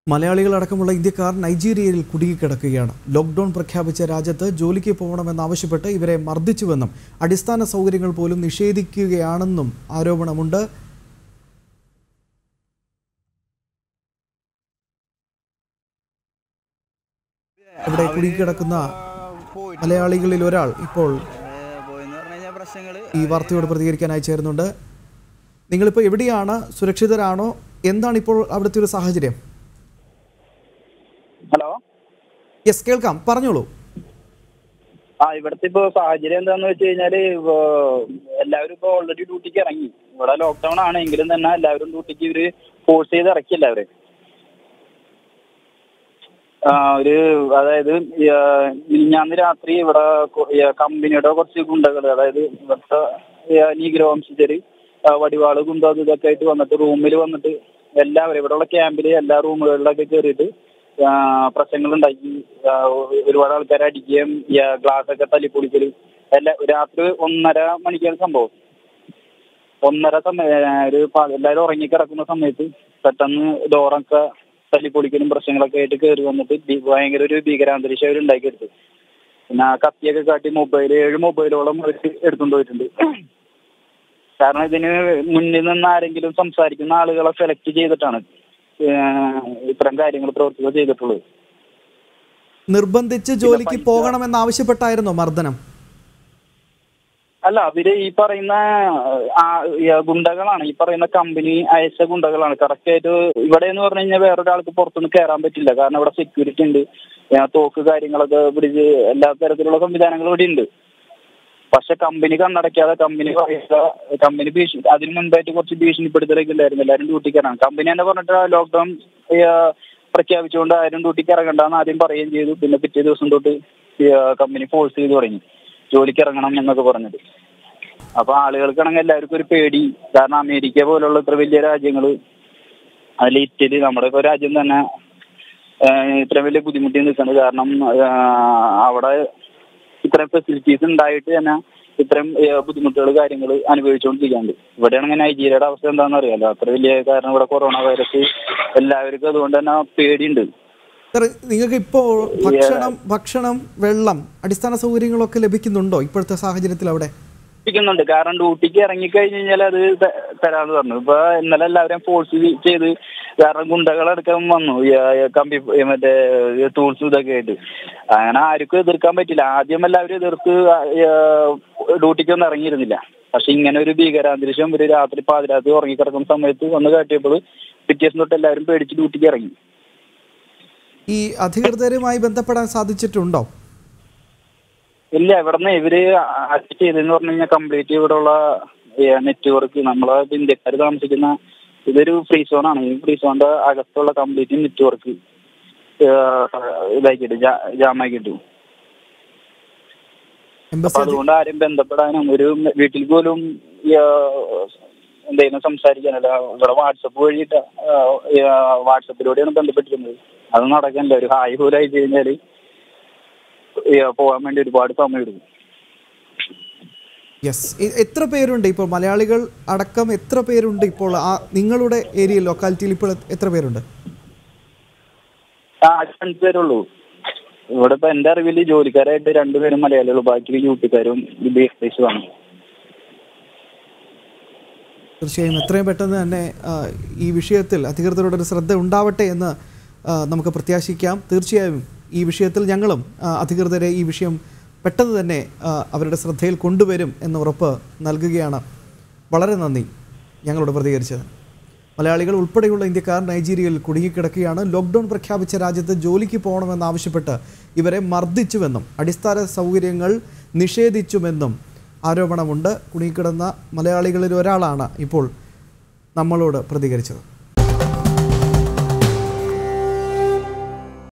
മലയാളികളടക്കമുള്ള ഇന്ത്യക്കാർ നൈജീരിയയിൽ കുടുങ്ങിക്കിടക്കുകയാണ് ലോക്ക്ഡൌൺ പ്രഖ്യാപിച്ച രാജ്യത്ത് ജോലിക്ക് പോകണമെന്നാവശ്യപ്പെട്ട് ഇവരെ മർദ്ദിച്ചുവെന്നും അടിസ്ഥാന സൗകര്യങ്ങൾ പോലും നിഷേധിക്കുകയാണെന്നും ആരോപണമുണ്ട് ഇവിടെ കുടുങ്ങിക്കിടക്കുന്ന മലയാളികളിൽ ഒരാൾ ഇപ്പോൾ പോയെന്ന് പറഞ്ഞു കഴിഞ്ഞാൽ പ്രശ്നങ്ങൾ ഈ വാർത്തയോട് പ്രതികരിക്കാനായി ചേരുന്നുണ്ട് നിങ്ങളിപ്പോൾ എവിടെയാണ് സുരക്ഷിതരാണോ എന്താണ് ഇപ്പോൾ അവിടുത്തെ ഒരു സാഹചര്യം ഹലോ യെസ് കേൾക്കാം പറഞ്ഞോളൂ ആ ഇവിടുത്തെ ഇപ്പോ സാഹചര്യം എന്താന്ന് വെച്ച് കഴിഞ്ഞാല് ഇപ്പൊ എല്ലാവരും ഇപ്പൊ ഓൾറെഡി ഡ്യൂട്ടിക്ക് ഇറങ്ങി ഇവിടെ ലോക്ക്ഡൌൺ ആണെങ്കിലും തന്നെ എല്ലാവരും ഡ്യൂട്ടിക്ക് ഇവര് ഫോഴ്സ് ചെയ്ത് ഇറക്കി എല്ലാവരും ആ, ഒരു അതായത് മിനിഞ്ഞാന്ന് രാത്രി ഇവിടെ കൊ- ഈ കമ്പനിയുടെ കുറച്ച് ഗുണ്ടകൾ അതായത് ഇവിടുത്തെ നീഗ്രോ വംശജര് ആ, വടിവാള് കുന്തം അത് ഇതൊക്കെ ആയിട്ട് വന്നിട്ട് റൂമിൽ വന്നിട്ട് എല്ലാവരും ഇവിടെയുള്ള ക്യാമ്പിൽ എല്ലാ റൂമുകളിലൊക്കെ കയറിയിട്ട് പ്രശ്നങ്ങൾ ഉണ്ടാക്കി ആ, ഒരുപാട് ആൾക്കാരെ അടിക്കുകയും ഗ്ലാസ് ഒക്കെ തല്ലിപ്പൊളിക്കലും എല്ലാ രാത്രി ഒന്നര മണിക്കാണ് സംഭവം ഒന്നര സമയം ഒരു പ- എല്ലാവരും ഉറങ്ങിക്കിടക്കുന്ന സമയത്ത് പെട്ടെന്ന് ഡോറൊക്കെ തല്ലിപ്പൊളിക്കലും പ്രശ്നങ്ങളൊക്കെ ആയിട്ട് കയറി വന്നിട്ട് ഭീ- ഭയങ്കര ഒരു ഭീകരാന്തരീക്ഷം അവർ ഉണ്ടാക്കിയെടുത്തു പിന്നെ ആ കത്തിയൊക്കെ കാട്ടി മൊബൈൽ ഏഴ് മൊബൈലോളം അവർ എടുത്തുകൊണ്ട് പോയിട്ടുണ്ട് കാരണം ഇതിന് മുന്നിൽ നിന്ന് ആരെങ്കിലും സംസാരിക്കുന്ന ആളുകളെ സെലക്ട് ചെയ്തിട്ടാണ് ഏഹ് ഇത്തരം കാര്യങ്ങൾ പ്രവർത്തിക്കുക ചെയ്തിട്ടുള്ളത് നിർബന്ധിച്ച് ജോലിക്ക് പോകണമെന്ന് ആവശ്യപ്പെട്ടായിരുന്നോ മർദ്ദനം അല്ല അവര് ഈ പറയുന്ന ആ, ഈ ഗുണ്ടകളാണ് ഈ പറയുന്ന കമ്പനി അയച്ച ഗുണ്ടകളാണ് കറക്റ്റ് ആയിട്ട് ഇവിടെ എന്ന് പറഞ്ഞു കഴിഞ്ഞാൽ വേറൊരാൾക്ക് പുറത്തുനിന്ന് കയറാൻ പറ്റില്ല കാരണം ഇവിടെ സെക്യൂരിറ്റി ഉണ്ട് ഏ, തോക്ക് കാര്യങ്ങളൊക്കെ പിടിച്ച് എല്ലാ തരത്തിലുള്ള സംവിധാനങ്ങളും ഇവിടെ ഉണ്ട് പക്ഷെ കമ്പനി കണ്ണടയ്ക്കാതെ കമ്പനി പറയുക കമ്പനി ഭീഷണി അതിന് മുൻപായിട്ട് കുറച്ച് ഭീഷണിപ്പെടുത്തലൊക്കെ ഉണ്ടായിരുന്നു എല്ലാവരും ഡ്യൂട്ടിക്ക് ഇറങ്ങാം കമ്പനി തന്നെ പറഞ്ഞിട്ട് ലോക്ക്ഡൌൺ പ്രഖ്യാപിച്ചുകൊണ്ട് ആരും ഡ്യൂട്ടിക്ക് ഇറങ്ങണ്ടെന്ന് ആദ്യം പറയുകയും ചെയ്തു പിന്നെ പിറ്റേ ദിവസം തൊട്ട് കമ്പനി ഫോഴ്സ് ചെയ്ത് തുടങ്ങി ജോലിക്ക് ഇറങ്ങണം എന്നൊക്കെ പറഞ്ഞത് അപ്പൊ ആളുകൾക്കാണെങ്കിൽ എല്ലാവർക്കും ഒരു പേടി കാരണം അമേരിക്ക പോലുള്ള ഇത്ര വലിയ രാജ്യങ്ങൾ അതിൽ ഇറ്റലി നമ്മുടെ ഇപ്പൊ രാജ്യം തന്നെ ഏഹ് ഇത്രയും വലിയ ബുദ്ധിമുട്ടി നിൽക്കുന്നത് കാരണം ഏഹ് അവിടെ ഇത്രയും ഫെസിലിറ്റീസ് ഉണ്ടായിട്ട് തന്നെ ഇത്രയും ബുദ്ധിമുട്ടുകൾ കാര്യങ്ങൾ അനുഭവിച്ചുകൊണ്ടിരിക്കുന്നുണ്ട് ഇവിടെയാണെങ്കിൽ നൈജീരിയയുടെ അവസ്ഥ എന്താണെന്ന് അറിയാലോ അത്ര വലിയ കാരണം ഇവിടെ കൊറോണ വൈറസ് എല്ലാവർക്കും അതുകൊണ്ട് തന്നെ പേടിയുണ്ട് സാർ നിങ്ങൾക്ക് ഇപ്പോൾ ഭക്ഷണം ഭക്ഷണം വെള്ളം അടിസ്ഥാന സൗകര്യങ്ങളൊക്കെ ലഭിക്കുന്നുണ്ടോ ഇപ്പോഴത്തെ സാഹചര്യത്തിൽ അവിടെ ലഭിക്കുന്നുണ്ട് കാരണം ഡ്യൂട്ടിക്ക് ഇറങ്ങിക്കഴിഞ്ഞ് കഴിഞ്ഞാൽ അത് ത- തരാന്ന് പറഞ്ഞു ഇപ്പൊ ഇന്നലെ എല്ലാവരും ഫോഴ്സ് ചെയ്ത് കാരണം ഗുണ്ടകളടക്കം വന്നു ഈ, ആ, കമ്പി ഈ മറ്റേ ടൂൾസ് ഇതൊക്കെ ആയിട്ട് അങ്ങനെ ആർക്കും എതിർക്കാൻ പറ്റില്ല ആദ്യം എല്ലാവരും എതിർത്ത് ഡ്യൂട്ടിക്കൊന്നും ഇറങ്ങിയിരുന്നില്ല പക്ഷെ ഇങ്ങനെ ഒരു ഭീകരാന്തരീക്ഷം ഒരു രാത്രി പാതിരാത്രി ഉറങ്ങിക്കിടക്കുന്ന സമയത്ത് വന്ന് കാട്ടിയപ്പോൾ പിറ്റേസം തൊട്ട് എല്ലാവരും പേടിച്ച് ഡ്യൂട്ടിക്ക് ഇറങ്ങി ഈ അധികൃതരുമായി ബന്ധപ്പെടാൻ സാധിച്ചിട്ടുണ്ടോ ഇല്ല ഇവിടുന്ന് ഇവര് ആക്ട് ചെയ്തെന്ന് പറഞ്ഞു കഴിഞ്ഞാൽ കംപ്ലീറ്റ് ഇവിടെയുള്ള നെറ്റ്വർക്ക് നമ്മളെ ഇന്ത്യക്കാർ താമസിക്കുന്ന ഇതൊരു ഫ്രീ സോൺ ആണ് ഈ ഫ്രീ സോണിന്റെ അകത്തുള്ള കംപ്ലീറ്റ് നെറ്റ്വർക്ക് ഇതാക്കിയിട്ട് ജാമാക്കിയിട്ടു അപ്പൊ എംബസി അധി- അതുകൊണ്ട് ആരും ബന്ധപ്പെടാനും ഒരു വീട്ടിൽ പോലും ഈ, ആ, എന്തെങ്കിലും സംസാരിക്കാനല്ല ഇവിടെ വാട്സപ്പ് വഴിയിട്ട് വാട്സപ്പിലൂടെയാണ് ബന്ധപ്പെട്ടിരുന്നത് അത് നടക്കണില്ല ഒരു ഹായ് പോലും അയച്ചു കഴിഞ്ഞാല് ഈ, പോകാൻ വേണ്ടി ഒരുപാട് സമയം എടുക്കും യെസ് ഇ- എത്ര പേരുണ്ട് ഇപ്പോൾ മലയാളികൾ അടക്കം എത്ര പേരുണ്ട് ഇപ്പോൾ ആ നിങ്ങളുടെ ഏരിയയിൽ ലൊക്കാലിറ്റിയിൽ ഇപ്പോൾ എ- എത്ര പേരുണ്ട് ആ അഞ്ച് പേരുള്ളൂ ഇവിടെ ഇപ്പൊ എന്റെ അറിവിൽ ജോലിക്കാരായിട്ട് രണ്ടുപേരും മലയാളികളും ബാക്കി യു പിക്കാരും ബീഫീസുമാണ് തീർച്ചയായും എത്രയും പെട്ടെന്ന് തന്നെ ആ, ഈ വിഷയത്തിൽ അധികൃതരുടെ ഒരു ശ്രദ്ധ ഉണ്ടാവട്ടെ എന്ന് ആ, നമുക്ക് പ്രത്യാശിക്കാം തീർച്ചയായും ഈ വിഷയത്തിൽ ഞങ്ങളും ആ, അധികൃതരെ ഈ വിഷയം പെട്ടെന്ന് തന്നെ ആ, അവരുടെ ശ്രദ്ധയിൽ കൊണ്ടുവരും എന്ന ഉറപ്പ് നൽകുകയാണ് വളരെ നന്ദി ഞങ്ങളോട് പ്രതികരിച്ചത് മലയാളികൾ ഉൾപ്പെടെയുള്ള ഇന്ത്യക്കാർ നൈജീരിയയിൽ കുടുങ്ങിക്കിടക്കുകയാണ് ലോക്ക്ഡൗൺ പ്രഖ്യാപിച്ച രാജ്യത്ത് ജോലിക്ക് പോകണമെന്നാവശ്യപ്പെട്ട് ഇവരെ മർദ്ദിച്ചുവെന്നും അടിസ്ഥാന സൗകര്യങ്ങൾ നിഷേധിച്ചുമെന്നും ആരോപണമുണ്ട് കുടുങ്ങിക്കിടന്ന മലയാളികളിൽ ഒരാളാണ് ഇപ്പോൾ നമ്മളോട് പ്രതികരിച്ചത്